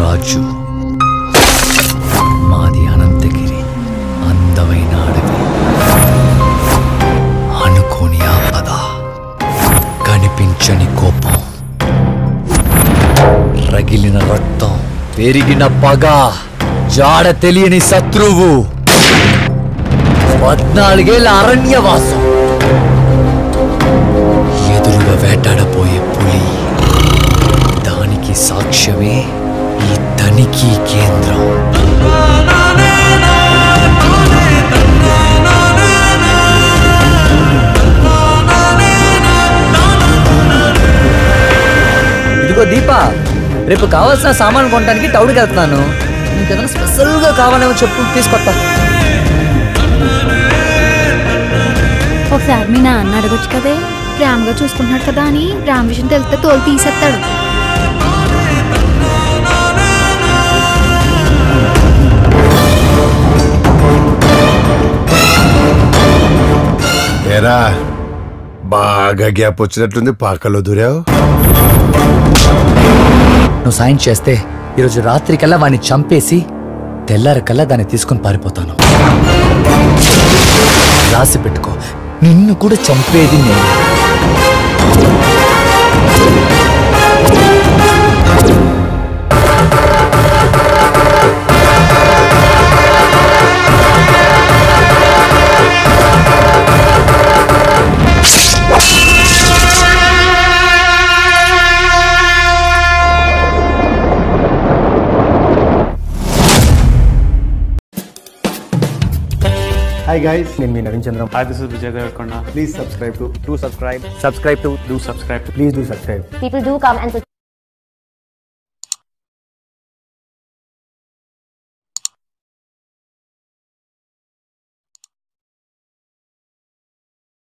రాజు మాది అనంతగిరి అందమైన అడవి అనుకోని ఆపద కనిపించని కోపం రగిలిన రక్తం పెరిగిన పగ జాడ తెలియని శత్రువు పద్నాలుగేళ్ల అరణ్యవాసం ఎదురుగా వేటాడపోయే పులి దానికి సాక్ష్యమే ఈ తనిఖీ కేంద్రం ఇదిగో దీప రేపు కావాల్సిన సామాన్ కొనడానికి టౌన్కి వెళ్తున్నాను నీకేదైనా స్పెషల్గా కావాలేమో చెప్పు తీసుకొస్తా ఒకసారి మీ నాన్న అడగొచ్చు కదే ప్రేమగా చూసుకుంటున్నాడు కదా అని ప్రేమ విషయం తెలిస్తే తోలు తీసేస్తాడు ఏరా బాగా గ్యాప్ వచ్చినట్లుంది పాకలో దూరావు నువ్వు సాయం చేస్తే ఈరోజు రాత్రికల్లా వాడిని చంపేసి తెల్లారికల్లా దాన్ని తీసుకుని పారిపోతాను రాసి పెట్టుకో నిన్ను కూడా చంపేది నేను హాయ్ గైస్ నేను మీ Naveen Chandram Hi, this is Vijay Devarkonda. Please subscribe to to subscribe subscribe to Do subscribe to please do subscribe people do come and